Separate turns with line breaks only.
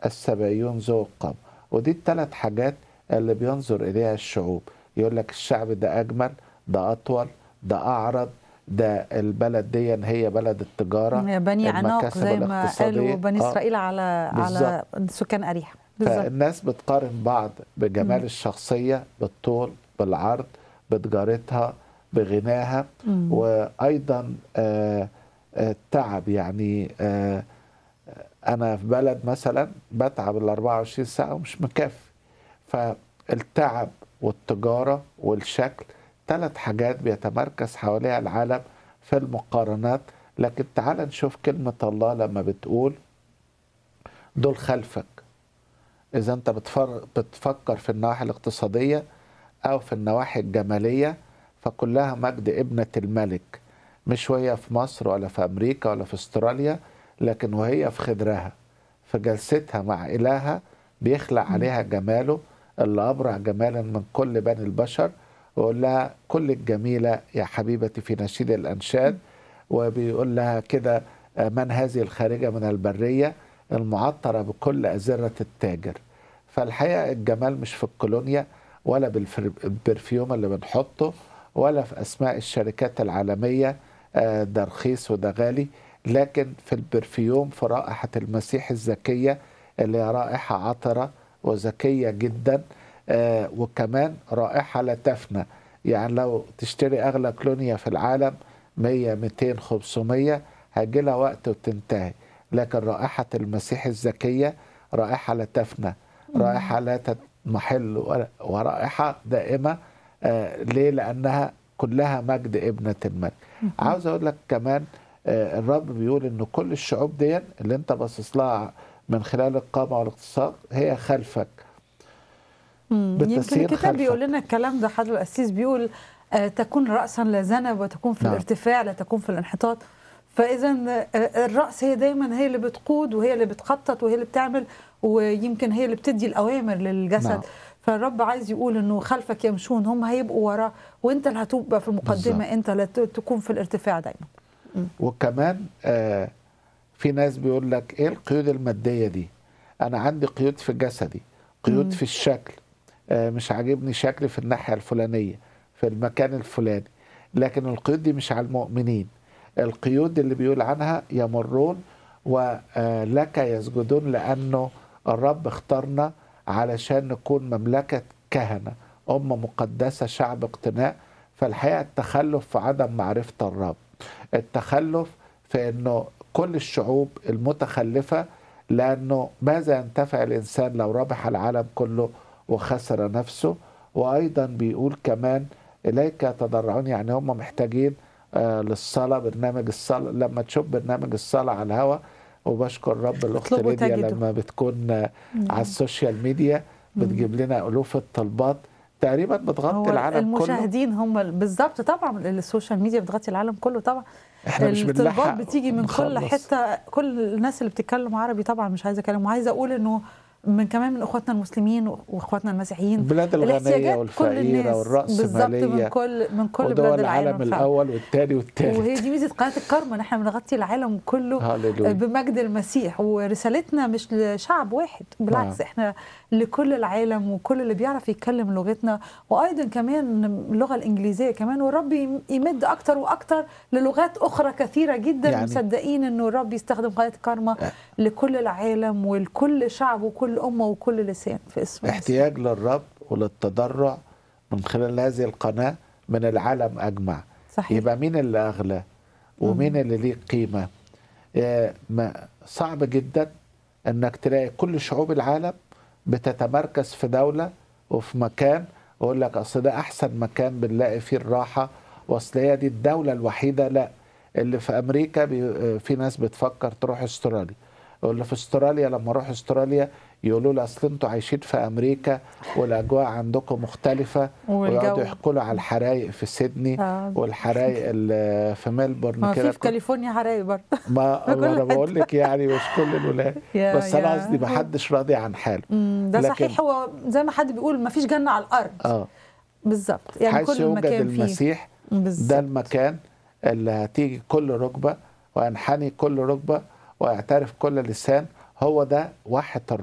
السبعيون ذو القامة ودي الثلاث حاجات اللي بينظر إليها الشعوب يقول لك الشعب ده أجمل ده أطول ده أعرض ده البلد دي هي بلد التجارة
يا بني عناق
المكاسب
زي ما
الاقتصادية.
قالوا بني
آه.
اسرائيل على على سكان اريحا بالظبط
فالناس بتقارن بعض بجمال الشخصية بالطول بالعرض بتجارتها بغناها وأيضا آه، آه، التعب يعني آه، أنا في بلد مثلا بتعب ال 24 ساعة ومش مكفي فالتعب والتجارة والشكل ثلاث حاجات بيتمركز حواليها العالم في المقارنات لكن تعال نشوف كلمة الله لما بتقول دول خلفك إذا أنت بتفر... بتفكر في النواحي الاقتصادية أو في النواحي الجمالية فكلها مجد ابنة الملك مش وهي في مصر ولا في أمريكا ولا في استراليا لكن وهي في خدرها في جلستها مع إلهها بيخلق عليها جماله اللي أبرع جمالا من كل بني البشر ويقول لها كل الجميلة يا حبيبتي في نشيد الأنشاد وبيقول لها كده آه، من هذه الخارجة من البرية المعطرة بكل أزرة التاجر فالحقيقة الجمال مش في الكولونيا ولا بالبرفيوم اللي بنحطه ولا في أسماء الشركات العالمية آه، ده رخيص وده غالي لكن في البرفيوم في رائحة المسيح الزكية اللي هي رائحة عطرة وذكية جدا آه، وكمان رائحة لا تفنى يعني لو تشتري أغلى كلونيا في العالم 100 200 500 هيجي لها وقت وتنتهي لكن رائحة المسيح الزكية رائحة لا تفنى رائحة لا تضمحل ولا- ورائحة دائمة آه، ليه؟ لأنها كلها مجد ابنة الملك عاوز أقول لك كمان آه، الرب بيقول إن كل الشعوب دي اللي أنت باصص لها من خلال القامة والاقتصاد هي خلفك
مم. يمكن
بالتسيير
الكتاب
خلفك.
بيقول لنا الكلام ده حضر القسيس بيقول آه تكون رأسا لا ذنب وتكون في
نعم.
الارتفاع لا تكون في الانحطاط فإذا آه الرأس هي دايما هي اللي بتقود وهي اللي بتخطط وهي اللي بتعمل ويمكن هي اللي بتدي الأوامر للجسد
نعم.
فالرب عايز يقول انه خلفك يمشون هم هيبقوا وراه وانت اللي هتبقى في المقدمه
بالظبط.
انت اللي ت- تكون في الارتفاع دايما
وكمان آه في ناس بيقول لك ايه القيود الماديه دي انا عندي قيود في جسدي قيود في الشكل آه مش عاجبني شكلي في الناحيه الفلانيه في المكان الفلاني لكن القيود دي مش على المؤمنين القيود اللي بيقول عنها يمرون ولك يسجدون لانه الرب اختارنا علشان نكون مملكه كهنه امه مقدسه شعب اقتناء فالحقيقه التخلف في عدم معرفه الرب التخلف في انه كل الشعوب المتخلفه لانه ماذا ينتفع الانسان لو ربح العالم كله وخسر نفسه وايضا بيقول كمان اليك يتضرعون يعني هم محتاجين آه للصلاه برنامج الصلاه لما تشوف برنامج الصلاه على الهواء وبشكر رب الاخت
اطلبوا
ليديا
تجدوا.
لما بتكون آه على السوشيال ميديا بتجيب لنا الوف الطلبات تقريبا بتغطي
هو
العالم كله
المشاهدين هم ال- بالظبط طبعا السوشيال ميديا بتغطي العالم كله طبعا
احنا مش
الطلبات
بنلحق
بتيجي من كل
نخلص.
حته كل الناس اللي بتتكلم عربي طبعا مش عايزه اتكلم وعايزه اقول انه من كمان من اخواتنا المسلمين واخواتنا المسيحيين
البلاد الغنية
الاحتياجات كل
والفقيرة
الناس
والرأسمالية
بالظبط من كل من كل
ودول
بلاد
العالم
العالم فعلا.
الأول والثاني والثالث
وهي دي ميزه قناه الكرمة ان احنا بنغطي العالم كله
هاليلويا.
بمجد المسيح ورسالتنا مش لشعب واحد بالعكس
نعم.
احنا لكل العالم وكل اللي بيعرف يتكلم لغتنا وايضا كمان اللغه الانجليزيه كمان والرب يم- يمد اكتر واكتر للغات اخرى كثيره جدا
يعني-
يعني مصدقين انه الرب يستخدم قناه الكرمة لكل العالم ولكل شعب وكل امه وكل لسان في اسم المسيح.
احتياج للرب وللتضرع من خلال هذه القناة من العالم أجمع
صحيح
يبقى مين اللي أغلى ومين اللي ليه قيمة آه، ما- صعب جدا أنك تلاقي كل شعوب العالم بتتمركز في دولة وفي مكان ويقول لك أصل ده أحسن مكان بنلاقي فيه الراحة وأصل هي دي الدولة الوحيدة لا اللي في أمريكا بي- آه، في ناس بتفكر تروح استراليا واللي في استراليا لما اروح استراليا يقولوا لي اصل انتوا عايشين في امريكا والاجواء عندكم مختلفه
والجو.
ويقعدوا يحكوا له على الحرايق في سيدني
آه.
والحرايق اللي في ملبورن
ما
كده
في في كاليفورنيا حرايق برضه
ما
في كل
انا
حتة.
بقول لك يعني مش كل الولايات
يا-
بس انا
يا.
قصدي ما حدش راضي عن حاله
مم، ده
لكن-
صحيح هو زي ما حد بيقول ما فيش جنه على الارض
اه
بالظبط يعني
حيث
كل
يوجد
مكان فيه
المسيح ده
بالظبط
المكان اللي هتيجي كل ركبه وينحني كل ركبه ويعترف كل لسان هو ده واحد الرب